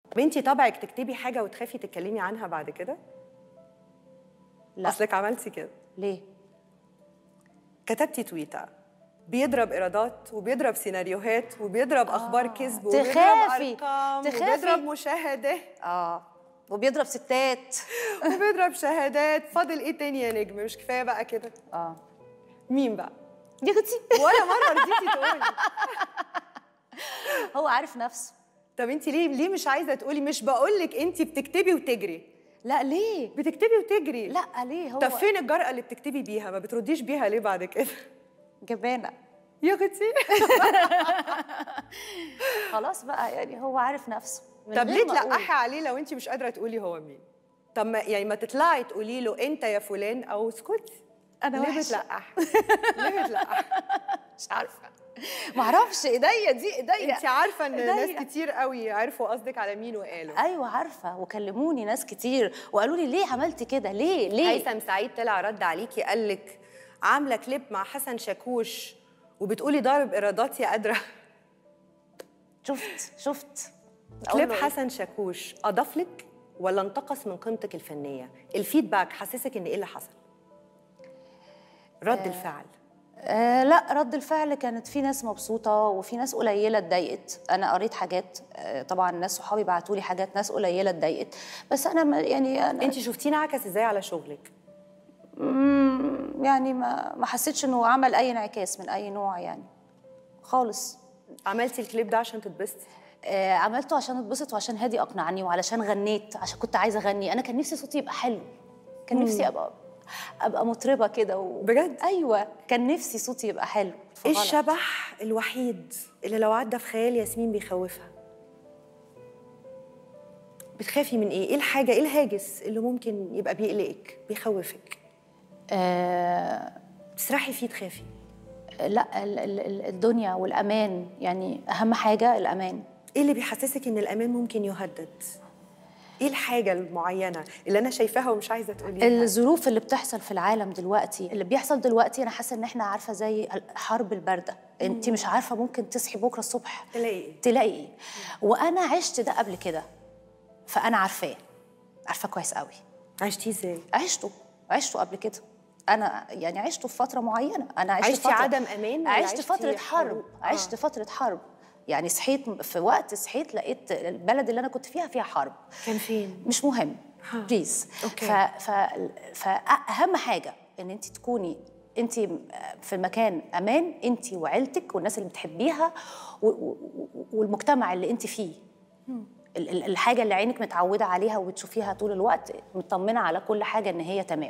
بنتي طبعك تكتبي حاجه وتخافي تتكلمي عنها بعد كده لا اصلك عملتي كده ليه كتبتي تويتة بيضرب ايرادات وبيضرب سيناريوهات وبيضرب اخبار كذب وبيضرب تخافي- ارقام تخافي. وبيضرب مشاهده اه وبيضرب ستات وبيضرب شهادات فاضل ايه تاني يا نجم مش كفايه بقى كده اه مين بقى دي اختي ولا مره رضيتي تقولي هو عارف نفسه طب انت ليه ليه مش عايزه تقولي مش بقول لك انت بتكتبي وتجري لا ليه بتكتبي وتجري لا ليه هو طب فين الجرأة اللي بتكتبي بيها ما بترديش بيها ليه بعد كده جبانه يا اختي خلاص بقى يعني هو عارف نفسه من طب غير ليه ما أقول. تلقحي عليه لو انت مش قادره تقولي هو مين طب ما يعني ما تطلعي تقولي له انت يا فلان او اسكتي أنا ليه وحشة. بتلقح ليه بتلقح مش عارفه ما اعرفش ايديا دي ايديا انت عارفه ان إيديا. ناس كتير قوي عرفوا قصدك على مين وقالوا ايوه عارفه وكلموني ناس كتير وقالوا لي ليه عملتي كده ليه ليه هيثم سعيد طلع رد عليكي قال لك عامله كليب مع حسن شاكوش وبتقولي ضارب ايرادات يا قادره شفت شفت أقول كليب له إيه؟ حسن شاكوش اضاف لك ولا انتقص من قيمتك الفنيه الفيدباك حسسك ان ايه اللي حصل رد الفعل آه لا رد الفعل كانت في ناس مبسوطة وفي ناس قليلة اتضايقت أنا قريت حاجات آه طبعا ناس صحابي بعتوا لي حاجات ناس قليلة اتضايقت بس أنا ما- يعني أنا انت شفتيه انعكس ازاي على شغلك مم، يعني ما ما حسيتش إنه عمل أي انعكاس من أي نوع يعني خالص عملتي الكليب ده عشان تتبسطي آه عملته عشان اتبسط وعشان هادي أقنعني وعلشان غنيت عشان كنت عايزة أغني أنا كان نفسي صوتي يبقى حلو كان نفسي أبقى أبقى مطربة كده و... بجد؟ أيوه كان نفسي صوتي يبقى حلو ايه فغلط. الشبح الوحيد اللي لو عدى في خيال ياسمين بيخوفها بتخافي من ايه ايه الحاجه ايه الهاجس اللي ممكن يبقى بيقلقك بيخوفك آه تسرحي فيه تخافي لا ال- ال- ال- الدنيا والامان يعني اهم حاجه الامان ايه اللي بيحسسك ان الامان ممكن يهدد ايه الحاجه المعينه اللي انا شايفاها ومش عايزه تقوليها الظروف اللي بتحصل في العالم دلوقتي اللي بيحصل دلوقتي انا حاسه ان احنا عارفه زي الحرب البارده انت مش عارفه ممكن تصحي بكره الصبح تلاقي ايه تلاقي ايه وانا عشت ده قبل كده فانا عارفاه عارفه كويس قوي عشتيه ازاي عشته عشته قبل كده انا يعني عشته في فتره معينه انا عشت عشتي فترة عدم أمان ولا عشت عشتي فتره حرب حروب؟ آه. عشت فتره حرب يعني صحيت في وقت صحيت لقيت البلد اللي انا كنت فيها فيها حرب كان فين مش مهم ها. بليز أوكي. ف... ف... فاهم حاجه ان انت تكوني انت في مكان امان انت وعيلتك والناس اللي بتحبيها و... و... والمجتمع اللي انت فيه ال- ال- الحاجه اللي عينك متعوده عليها وبتشوفيها طول الوقت مطمنه على كل حاجه ان هي تمام